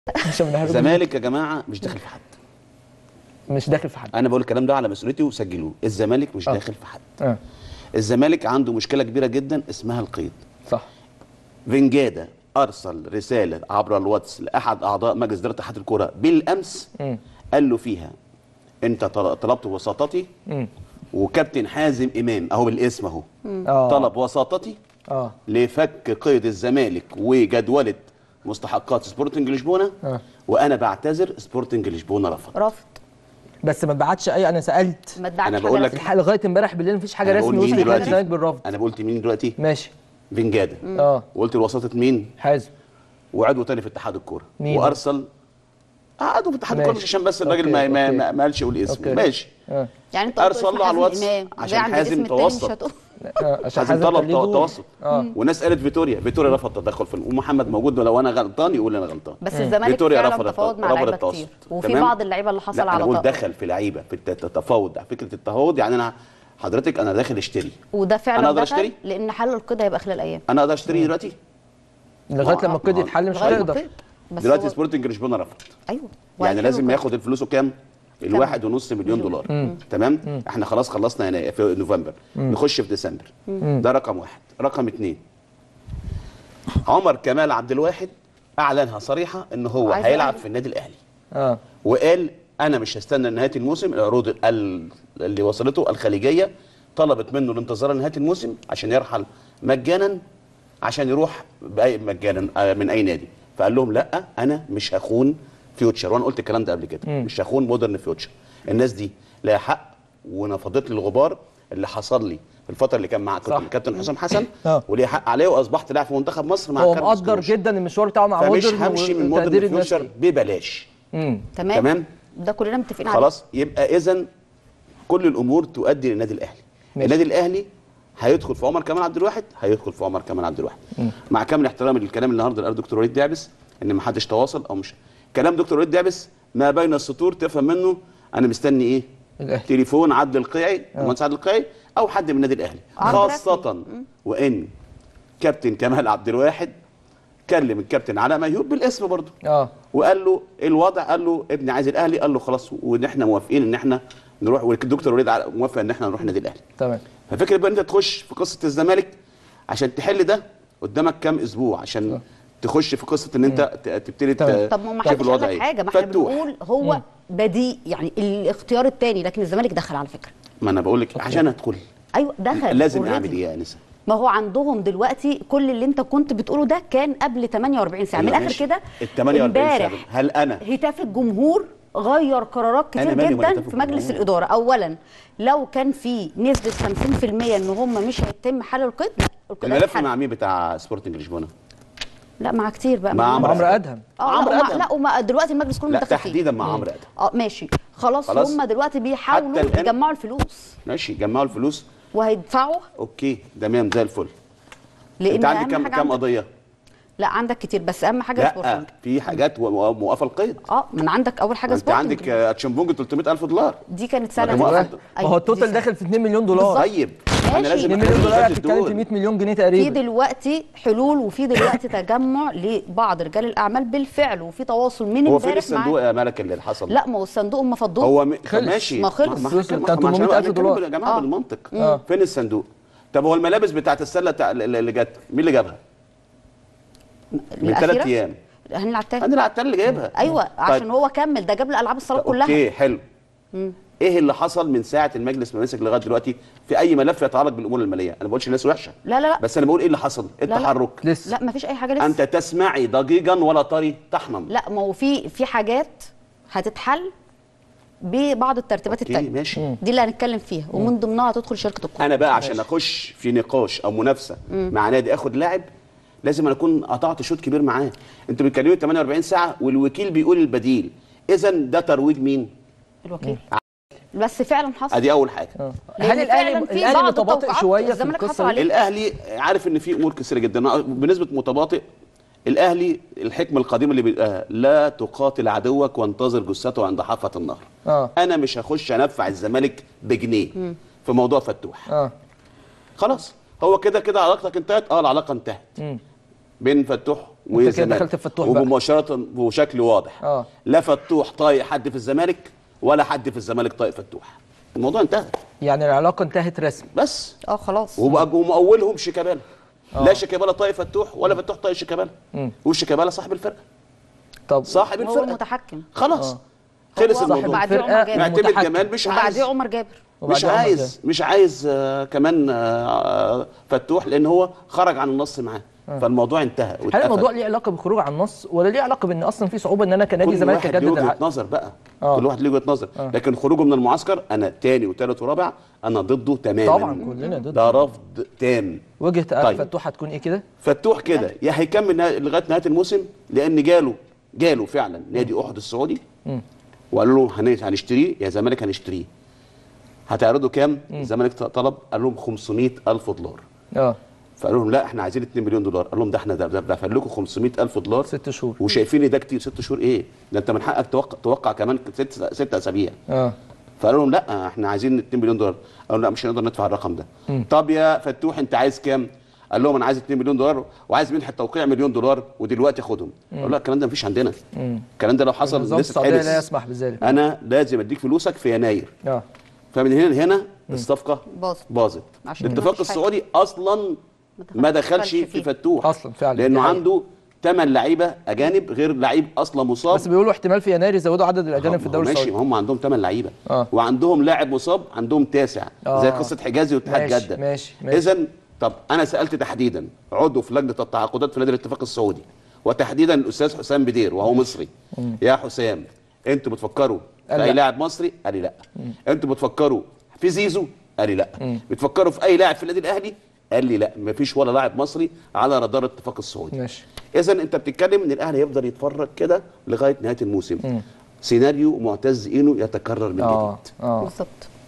مش من الزمالك يا جماعه مش داخل في حد مش داخل في حد انا بقول الكلام ده على مسؤوليتي وسجلوه الزمالك مش آه. داخل في حد اه الزمالك عنده مشكله كبيره جدا اسمها القيد صح فينجادا ارسل رساله عبر الواتس لاحد اعضاء مجلس اداره اتحاد الكوره بالامس مم. قال له فيها انت طل- طلبت وساطتي مم. وكابتن حازم امام اهو بالاسم اهو اه طلب وساطتي اه لفك قيد الزمالك وجدوله مستحقات سبورتنج لشبونه آه. وانا بعتذر سبورتنج لشبونه رفض رفض بس ما اتبعتش اي انا سالت ما اتبعتش أنا حاجة بقول لك- رسمية. الحق لغايه امبارح بالليل مفيش حاجه أنا رسمي بقول مين وصلت دلوقتي؟ لغايه بالرفض انا قلت مين دلوقتي ماشي فينجادا اه وقلت الوساطه مين حازم وعضو تاني في اتحاد الكوره مين؟ وارسل عضو في اتحاد الكوره ماشي. مش عشان بس الراجل أوكي، ما ما أوكي. ما ما قالش يقول اسمه أوكي. ماشي اه يعني انت قلت ارسل اسم له على حازم الواتس إمام، عشان جه عند حازم الاسم التاني مش توسط. هتقول. آه، عشان حازم حازم طلب كان ليه دور. توسط اه وناس قالت فيتوريا فيتوريا رفض التدخل في ومحمد موجود لو انا غلطان يقول انا غلطان بس الزمالك فيتوريا فعلا رفض تفاوض مع رفض لعيبه التوسط. كتير وفي تمام؟ بعض اللعيبه اللي حصل لا انا على بقول طاقة. دخل في لعيبه في الت- التفاوض فكره التفاوض يعني انا حضرتك انا داخل اشتري وده فعلا أنا أقدر دخل أشتري؟ لان حل القيد هيبقى خلال ايام انا اقدر اشتري دلوقتي لغايه ما- لما القيد ما- يتحل مش لغاية ما هتقدر القيد. بس دلوقتي هو- سبورتنج لشبونه رفض ايوه يعني وهيحلوا لازم القيد. ياخد الفلوسه كام؟ الواحد ونص مليون دولار تمام احنا خلاص خلصنا يناير في نوفمبر نخش في ديسمبر ده رقم واحد رقم اتنين عمر كمال عبد الواحد اعلنها صريحه ان هو عايز هيلعب الأهلي. في النادي الاهلي اه وقال انا مش هستنى نهايه الموسم العروض ال- اللي وصلته الخليجيه طلبت منه الانتظار لنهايه الموسم عشان يرحل مجانا عشان يروح باي مجانا آه، من اي نادي فقال لهم لا انا مش هخون فيوتشر وانا قلت الكلام ده قبل كده مش هخون مودرن فيوتشر الناس دي لها حق ونفضت لي الغبار اللي حصل لي في الفتره اللي كان مع كنت صح. مع كابتن حسام حسن آه. وليه حق عليه واصبحت لاعب في منتخب مصر مع هو كارلوس مقدر كروش. جدا المشوار بتاعه مع فمش مودرن همشي من وتقدير مودرن الناس فيوتشر ليه. ببلاش امم تمام تمام. ده كلنا متفقين عليه خلاص يبقى اذا كل الامور تؤدي للنادي الاهلي ماشي. النادي الاهلي هيدخل في عمر كمال عبد الواحد هيدخل في عمر كمال عبد الواحد مع كامل احترامي للكلام النهارده اللي قاله دكتور وليد دعبس ان ما حدش تواصل او مش كلام دكتور وليد دعبس ما بين السطور تفهم منه انا مستني ايه الأهلي. تليفون عبد القيعي المهندس عبد القيعي او حد من النادي الاهلي عرض خاصه وان كابتن كمال عبد الواحد كلم الكابتن علاء ميهوب بالاسم برضه اه وقال له إيه الوضع قال له ابني عايز الاهلي قال له خلاص وان احنا موافقين ان احنا نروح والدكتور وليد علاء موافق ان احنا نروح النادي الاهلي تمام ففكره بقى انت تخش في قصه الزمالك عشان تحل ده قدامك كام اسبوع عشان تخش في قصه ان انت ت- تبتدي تمام. ت- طب ما ما تشوف حدش قال الوضع لك ايه حاجه ما احنا فتوح. بنقول هو بديء يعني الاختيار الثاني لكن الزمالك دخل على فكره ما انا بقول لك عشان ادخل ايوه دخل لازم already. اعمل ايه يا انسه ما هو عندهم دلوقتي كل اللي انت كنت بتقوله ده كان قبل 48 ساعه من أيوة الاخر ماشي. كده ال 48 ساعة امبارح دول. هل أنا؟ هتاف الجمهور غير قرارات أنا كتير مالي ومال جدا هتاف في مجلس الجمهور؟ الاداره اولا لو كان في نسبه 50% ان هم مش هيتم حل القيد لا القيد الملف هيتحل. مع مين بتاع سبورتنج لشبونه لا مع كتير بقى مع هم- عمرو عمرو ادهم اه عمرو لا ومع أدهم. لا وما دلوقتي المجلس كله لا متدخل فيه تحديدا مع عمرو ادهم اه ماشي خلاص, خلاص. هم دلوقتي بيحاولوا حتى الآن- يجمعوا الفلوس ماشي جمعوا الفلوس وهيدفعوا اوكي تمام زي الفل لان انت عندك أهم كام حاجة كام عندك- قضيه لا عندك كتير بس اهم حاجه لا سبورتنج في حاجات و- موقفه القيد اه من عندك اول حاجه انت سبورتنج عندك آه، تشامبونج 300000 دولار دي كانت سنه ما هو دي. واحد. ما هو التوتال دي داخل في 2 مليون دولار طيب انا ماشي. لازم 2 مليون أحل دولار المشاكل هتتكلم في دول. 100 مليون جنيه في تقريبا دلوقتي حلول وفي دلوقتي تجمع لبعض رجال الاعمال بالفعل وفي تواصل من هو فين امبارح الصندوق معاه يا ملك اللي حصل لا ما هو الصندوق ما فضوه هو م... خلص. ماشي ما خلص. ما فلوس ما- بتاع ما- ما- 800 ألف عشان دولار. يا جماعه آه. بالمنطق آه. فين الصندوق طب هو الملابس بتاعت السله بتاع اللي اللي جت مين اللي جابها من الأخيرة؟ ثلاث ايام هاني العتال انا العتال اللي جايبها ايوه عشان طيب. هو كمل ده جاب له العاب الصالات كلها اوكي حلو ايه اللي حصل من ساعه المجلس ما مسك لغايه دلوقتي في اي ملف يتعلق بالامور الماليه انا ما بقولش الناس وحشه لا لا لا بس انا بقول ايه اللي حصل لا. التحرك لسه لا ما فيش اي حاجه لسه انت تسمعي ضجيجا ولا طري طحنا لا ما هو في في حاجات هتتحل ببعض الترتيبات اوكي التانية ماشي دي اللي هنتكلم فيها ومن ضمنها هتدخل شركه الكوره انا بقى عشان اخش في نقاش او منافسه مع نادي اخد لاعب لازم أنا اكون قطعت شوط كبير معاه انتوا بتكلموا 48 ساعه والوكيل بيقول البديل اذا ده ترويج مين الوكيل بس فعلا حصل ادي اول حاجه آه. لأن هل الاهلي فعلاً في الاهلي بعض متباطئ التوقعات شويه في الزمالك القصه حصل دي عليه. الاهلي عارف ان في امور كثيره جدا بنسبه متباطئ الاهلي الحكمه القديمه اللي بيقولها لا تقاتل عدوك وانتظر جثته عند حافه النهر اه انا مش هخش انفع الزمالك بجنيه في موضوع فتوح اه خلاص هو كده كده علاقتك انتهت اه العلاقه انتهت مم. بين فتوح كده والزمالك دخلت في فتوح بقى. ومباشره وبشكل واضح اه. لا فتوح طايق حد في الزمالك ولا حد في الزمالك طايق فتوح الموضوع انتهى يعني العلاقه انتهت رسمي بس اه خلاص وبقى ومأولهم شيكابالا لا شيكابالا طايق فتوح ولا فتوح طايق شيكابالا وشيكابالا صاحب الفرقه طب صاحب هو الفرقه المتحكم خلاص خلص هو الموضوع بعديه الفرقة عمر جابر معتمد المتحكم. جمال مش عايز وبعديه عمر جابر مش وبعدين عمر عايز مش عايز آه كمان آه فتوح لان هو خرج عن النص معاه فالموضوع انتهى هل واتقفل. الموضوع ليه علاقه بالخروج عن النص ولا ليه علاقه بان اصلا في صعوبه ان انا كنادي كل زمالك واحد ليه اجدد وجهه العقد نظر بقى آه. كل واحد ليه وجهه نظر لكن خروجه من المعسكر انا تاني وتالت ورابع انا ضده تماما طبعا كلنا ضد ده رفض تام وجهه طيب. فتوح هتكون ايه كده فتوح كده يا هيكمل نها- لغايه نهايه الموسم لان جاله جاله فعلا نادي احد السعودي وقالوا له هن- هنشتريه يا زمالك هنشتريه هتعرضوا كام؟ الزمالك طلب قال لهم 500 الف دولار اه فقالوا لهم لا احنا عايزين 2 مليون دولار قال لهم ده احنا ده- ده- دافع لكم 500 الف دولار ست شهور وشايفين ده كتير ست شهور ايه؟ ده انت من حقك توقع, توقع كمان ست ست اسابيع اه فقالوا لهم لا احنا عايزين 2 مليون دولار قالوا لا مش هنقدر ندفع الرقم ده طب يا فتوح انت عايز كام قال لهم انا عايز 2 مليون دولار وعايز منحه توقيع مليون دولار ودلوقتي خدهم قالوا لا الكلام ده مفيش عندنا الكلام ده لو حصل النظام الناس السعوديه لا تتحبس يسمح بذلك انا لازم اديك فلوسك في يناير اه فمن هنا لهنا الصفقه باظت. باظت عشان كده الاتفاق مفيش حاجة. السعودي اصلا ما دخلش فيه. في فتوح أصلاً فعلاً، دي لانه حقيقة. عنده ثمان لعيبه اجانب غير لعيب اصلا مصاب بس بيقولوا احتمال في يناير يزودوا عدد الاجانب في هو الدوري ماشي السعودي ما هم عندهم ثمان لعيبه آه. وعندهم لاعب مصاب عندهم تاسع آه. زي قصه حجازي واتحاد ماشي، جده ماشي، ماشي. اذا طب انا سالت تحديدا عضو في لجنه التعاقدات في نادي الاتفاق السعودي وتحديدا الاستاذ حسام بدير وهو مصري يا حسام انتوا بتفكروا قال في اي لا. لاعب مصري قال لي لا انتوا بتفكروا في زيزو قال لي لا بتفكروا في اي لاعب في النادي الاهلي قال لي لا مفيش ولا لاعب مصري على رادار الاتفاق السعودي ماشي اذا انت بتتكلم ان الاهلي يفضل يتفرج كده لغايه نهايه الموسم سيناريو معتز اينو يتكرر من اه جديد اه بالظبط